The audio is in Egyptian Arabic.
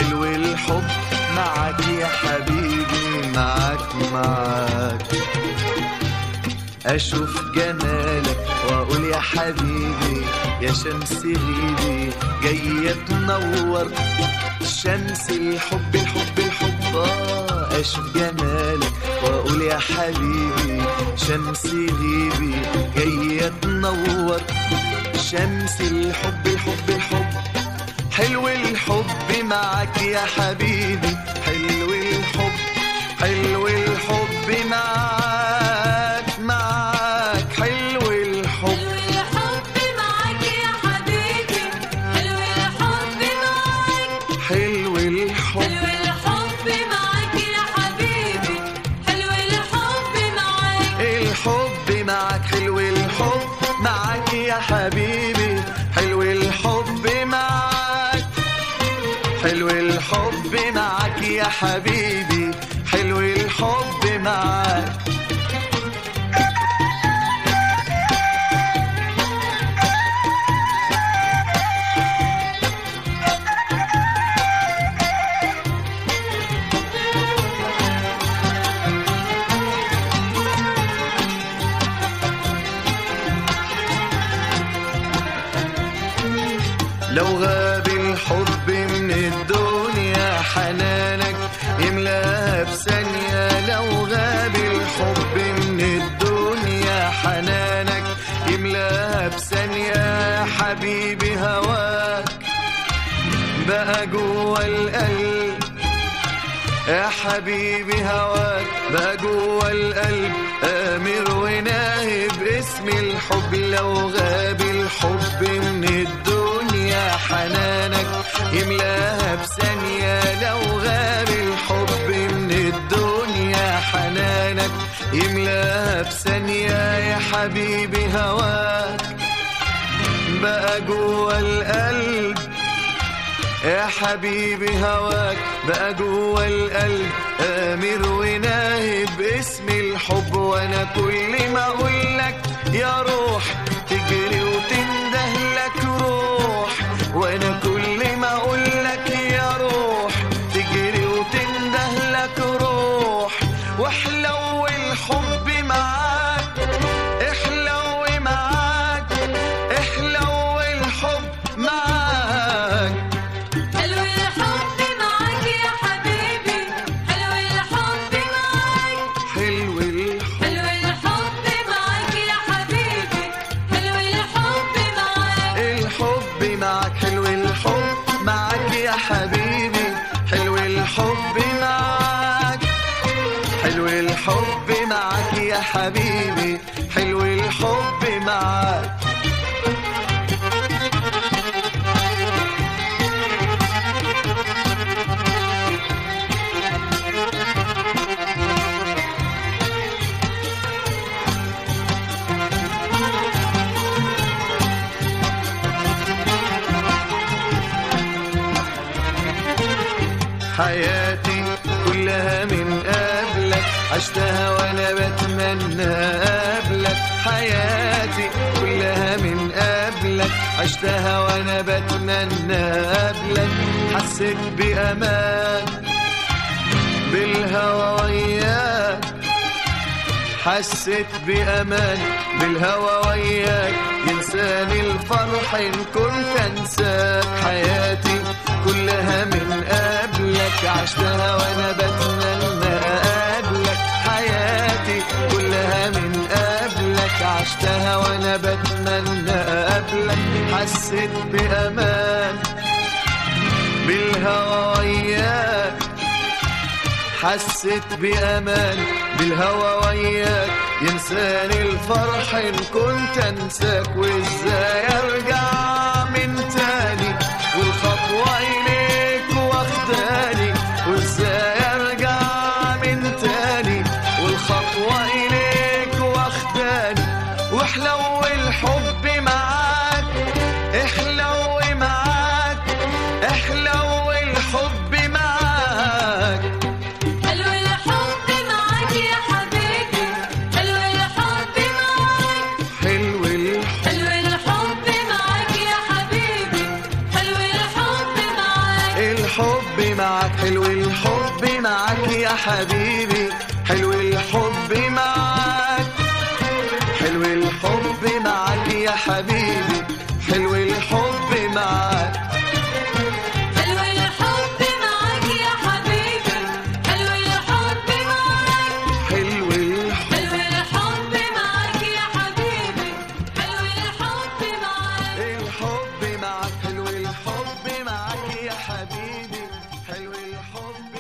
حلو الحب معك يا حبيبي معك معك أشوف جمالك وأقول يا حبيبي يا شمس غيبي جاية تنور شمس الحب الحب الحب آه أشوف جمالك وأقول يا حبيبي شمس غيبي جاية تنور شمس الحب الحب الحب حلو الحب معك يا حبيبي حلو الحب حلو الحب معك معك حلو الحب حلو الحب معاك يا حبيبي حلو الحب معاك حلو الحب حلو الحب معاك يا حبيبي حلو الحب معاك الحب معك حلو الحب معك يا حبيبي حلو الحب معك حلو الحب معك يا حبيبي حلو الحب معك لو غاب الحب من الدنيا حنانك يملاها بثانية لو غاب الحب من الدنيا حنانك يملاها بثانية يا حبيبي هواك بقى جوا القلب يا حبيبي هواك بقى جوا القلب آمر وناهي باسم الحب لو غاب الحب من الدنيا حنانك يملاها بثانية لو غاب الحب من الدنيا حنانك يملاها بثانية يا حبيبي هواك بقى جوا القلب يا حبيبي هواك بقى جوا القلب آمر وناهي باسم الحب وانا كل ما اقول لك يا روح تجري وتنده لك روح وانا كل ما اقول لك يا روح تجري وتنده لك روح واحلو الحب معاك احلو معاك احلو الحب معاك حلو الحب معاك يا حبيبي حلو الحب معاك حلو الحب حلو الحب معاك يا حبيبي حلو الحب معاك الحب معك حلو الحب معك يا حبيبي حلو الحب معك حلو الحب معك يا حبيبي حلو الحب معك حياتي كلها من قبلك عشتها وانا بتمنى قبلك حياتي كلها من قبلك عشتها وانا بتمنى قبلك حسيت بامان بالهوى وياك حسيت بأمان بالهوى وياك ينساني الفرح إن كنت أنساك حياتي كلها من قبلك عشتها وأنا بتمنى أقابلك حياتي كلها من قبلك عشتها وأنا بتمنى أقابلك حسيت بأمان بالهوى وياك حسيت بأمان بالهوى وياك ينساني الفرح إن كنت أنساك وإزاي أرجع من تاني والخطوة إليك واخداني وإزاي أرجع من تاني والخطوة إليك واخداني واحلو الحب معاك احلو معاك احلو الحب معاك حلو الحب معاك يا حبيبي حلو الحب معاك حلو الحب حلو الحب معاك يا معك حلو الحب معك يا حبيبي حلو الحب معك حلو الحب معك يا حبيبي حلو الحب معك حلو الحب معاك يا حبيبي حلو الحب معاك حلو الحب حلو الحب معاك يا حبيبي حلو الحب معاك الحب معك حلو الحب معك يا حبيبي حلو الحب